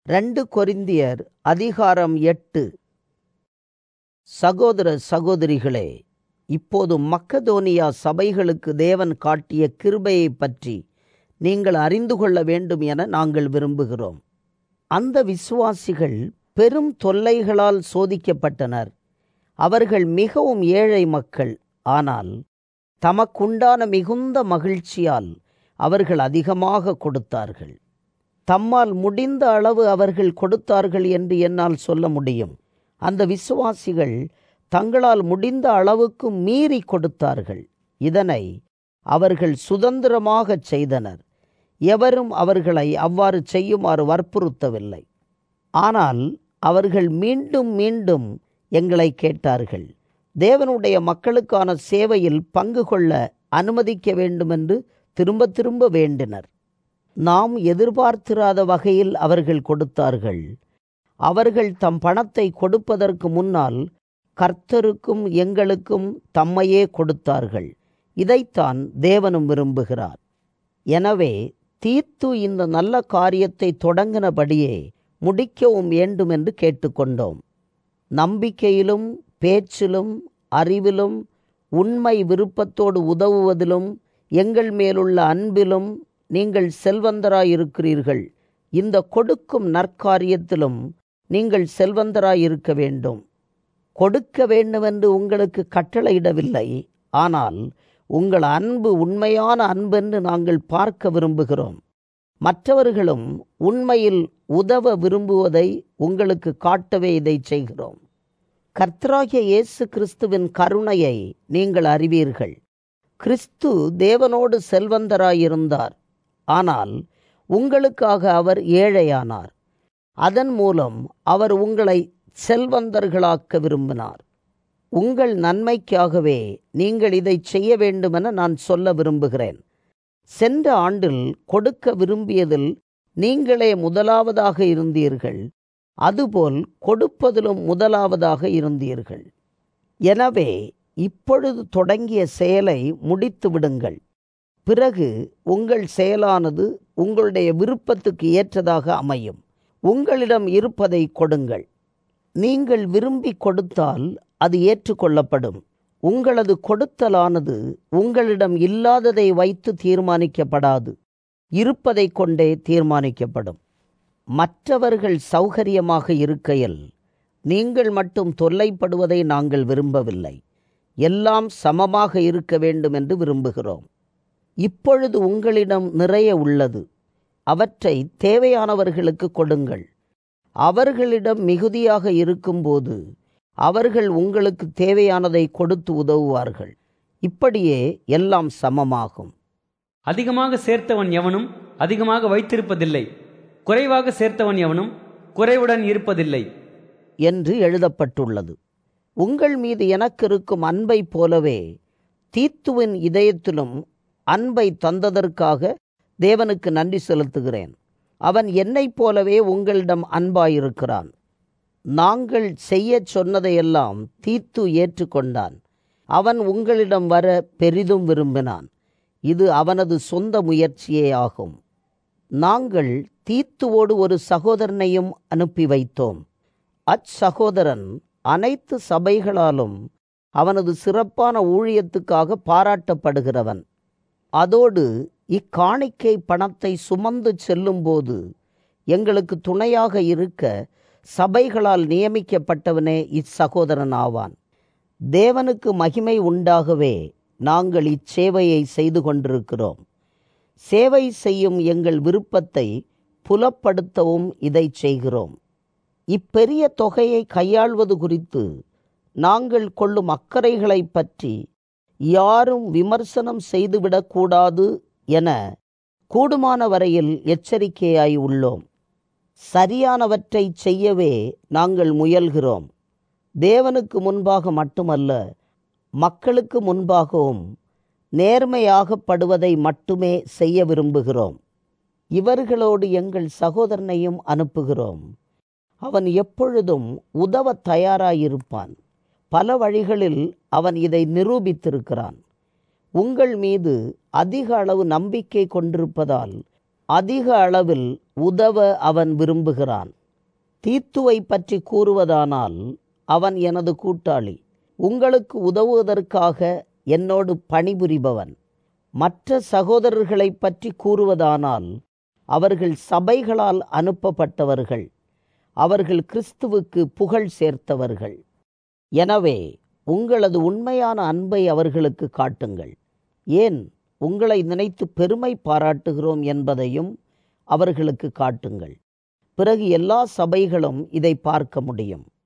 ரெண்டு கொரிந்தியர் அதிகாரம் எட்டு சகோதர சகோதரிகளே இப்போது மக்கதோனியா சபைகளுக்கு தேவன் காட்டிய கிருபையை பற்றி நீங்கள் அறிந்து கொள்ள வேண்டும் என நாங்கள் விரும்புகிறோம் அந்த விசுவாசிகள் பெரும் தொல்லைகளால் சோதிக்கப்பட்டனர் அவர்கள் மிகவும் ஏழை மக்கள் ஆனால் தமக்குண்டான மிகுந்த மகிழ்ச்சியால் அவர்கள் அதிகமாக கொடுத்தார்கள் தம்மால் முடிந்த அளவு அவர்கள் கொடுத்தார்கள் என்று என்னால் சொல்ல முடியும் அந்த விசுவாசிகள் தங்களால் முடிந்த அளவுக்கு மீறி கொடுத்தார்கள் இதனை அவர்கள் சுதந்திரமாகச் செய்தனர் எவரும் அவர்களை அவ்வாறு செய்யுமாறு வற்புறுத்தவில்லை ஆனால் அவர்கள் மீண்டும் மீண்டும் எங்களை கேட்டார்கள் தேவனுடைய மக்களுக்கான சேவையில் பங்கு கொள்ள அனுமதிக்க வேண்டுமென்று திரும்ப திரும்ப வேண்டினர் நாம் எதிர்பார்த்திராத வகையில் அவர்கள் கொடுத்தார்கள் அவர்கள் தம் பணத்தை கொடுப்பதற்கு முன்னால் கர்த்தருக்கும் எங்களுக்கும் தம்மையே கொடுத்தார்கள் இதைத்தான் தேவனும் விரும்புகிறார் எனவே தீர்த்து இந்த நல்ல காரியத்தை தொடங்கினபடியே முடிக்கவும் வேண்டும் என்று கேட்டுக்கொண்டோம் நம்பிக்கையிலும் பேச்சிலும் அறிவிலும் உண்மை விருப்பத்தோடு உதவுவதிலும் எங்கள் மேலுள்ள அன்பிலும் நீங்கள் செல்வந்தராயிருக்கிறீர்கள் இந்த கொடுக்கும் நற்காரியத்திலும் நீங்கள் செல்வந்தராயிருக்க வேண்டும் கொடுக்க வேண்டுமென்று உங்களுக்கு கட்டளையிடவில்லை ஆனால் உங்கள் அன்பு உண்மையான அன்பென்று நாங்கள் பார்க்க விரும்புகிறோம் மற்றவர்களும் உண்மையில் உதவ விரும்புவதை உங்களுக்கு காட்டவே இதை செய்கிறோம் கர்த்தராகிய இயேசு கிறிஸ்துவின் கருணையை நீங்கள் அறிவீர்கள் கிறிஸ்து தேவனோடு செல்வந்தராயிருந்தார் ஆனால் உங்களுக்காக அவர் ஏழையானார் அதன் மூலம் அவர் உங்களை செல்வந்தர்களாக்க விரும்பினார் உங்கள் நன்மைக்காகவே நீங்கள் இதை செய்ய வேண்டுமென நான் சொல்ல விரும்புகிறேன் சென்ற ஆண்டில் கொடுக்க விரும்பியதில் நீங்களே முதலாவதாக இருந்தீர்கள் அதுபோல் கொடுப்பதிலும் முதலாவதாக இருந்தீர்கள் எனவே இப்பொழுது தொடங்கிய செயலை முடித்து விடுங்கள் பிறகு உங்கள் செயலானது உங்களுடைய விருப்பத்துக்கு ஏற்றதாக அமையும் உங்களிடம் இருப்பதை கொடுங்கள் நீங்கள் விரும்பி கொடுத்தால் அது ஏற்றுக்கொள்ளப்படும் உங்களது கொடுத்தலானது உங்களிடம் இல்லாததை வைத்து தீர்மானிக்கப்படாது இருப்பதை கொண்டே தீர்மானிக்கப்படும் மற்றவர்கள் சௌகரியமாக இருக்கையில் நீங்கள் மட்டும் தொல்லைப்படுவதை நாங்கள் விரும்பவில்லை எல்லாம் சமமாக இருக்க வேண்டும் என்று விரும்புகிறோம் இப்பொழுது உங்களிடம் நிறைய உள்ளது அவற்றை தேவையானவர்களுக்கு கொடுங்கள் அவர்களிடம் மிகுதியாக இருக்கும்போது அவர்கள் உங்களுக்கு தேவையானதை கொடுத்து உதவுவார்கள் இப்படியே எல்லாம் சமமாகும் அதிகமாக சேர்த்தவன் எவனும் அதிகமாக வைத்திருப்பதில்லை குறைவாக சேர்த்தவன் எவனும் குறைவுடன் இருப்பதில்லை என்று எழுதப்பட்டுள்ளது உங்கள் மீது எனக்கு இருக்கும் அன்பை போலவே தீத்துவின் இதயத்திலும் அன்பை தந்ததற்காக தேவனுக்கு நன்றி செலுத்துகிறேன் அவன் என்னைப் போலவே உங்களிடம் அன்பாயிருக்கிறான் நாங்கள் செய்யச் சொன்னதையெல்லாம் தீத்து ஏற்றுக்கொண்டான் அவன் உங்களிடம் வர பெரிதும் விரும்பினான் இது அவனது சொந்த முயற்சியே ஆகும் நாங்கள் தீத்துவோடு ஒரு சகோதரனையும் அனுப்பி வைத்தோம் அச்சகோதரன் அனைத்து சபைகளாலும் அவனது சிறப்பான ஊழியத்துக்காக பாராட்டப்படுகிறவன் அதோடு இக்காணிக்கை பணத்தை சுமந்து செல்லும்போது எங்களுக்கு துணையாக இருக்க சபைகளால் நியமிக்கப்பட்டவனே இச்சகோதரன் ஆவான் தேவனுக்கு மகிமை உண்டாகவே நாங்கள் இச்சேவையை செய்து கொண்டிருக்கிறோம் சேவை செய்யும் எங்கள் விருப்பத்தை புலப்படுத்தவும் இதை செய்கிறோம் இப்பெரிய தொகையை கையாள்வது குறித்து நாங்கள் கொள்ளும் அக்கறைகளை பற்றி யாரும் விமர்சனம் செய்துவிடக்கூடாது என கூடுமான வரையில் எச்சரிக்கையாய் உள்ளோம் சரியானவற்றை செய்யவே நாங்கள் முயல்கிறோம் தேவனுக்கு முன்பாக மட்டுமல்ல மக்களுக்கு முன்பாகவும் நேர்மையாகப்படுவதை மட்டுமே செய்ய விரும்புகிறோம் இவர்களோடு எங்கள் சகோதரனையும் அனுப்புகிறோம் அவன் எப்பொழுதும் உதவ தயாராயிருப்பான் பல வழிகளில் அவன் இதை நிரூபித்திருக்கிறான் உங்கள் மீது அதிக அளவு நம்பிக்கை கொண்டிருப்பதால் அதிக அளவில் உதவ அவன் விரும்புகிறான் தீத்துவை பற்றி கூறுவதானால் அவன் எனது கூட்டாளி உங்களுக்கு உதவுவதற்காக என்னோடு பணிபுரிபவன் மற்ற சகோதரர்களைப் பற்றி கூறுவதானால் அவர்கள் சபைகளால் அனுப்பப்பட்டவர்கள் அவர்கள் கிறிஸ்துவுக்கு புகழ் சேர்த்தவர்கள் எனவே உங்களது உண்மையான அன்பை அவர்களுக்கு காட்டுங்கள் ஏன் உங்களை நினைத்து பெருமை பாராட்டுகிறோம் என்பதையும் அவர்களுக்கு காட்டுங்கள் பிறகு எல்லா சபைகளும் இதை பார்க்க முடியும்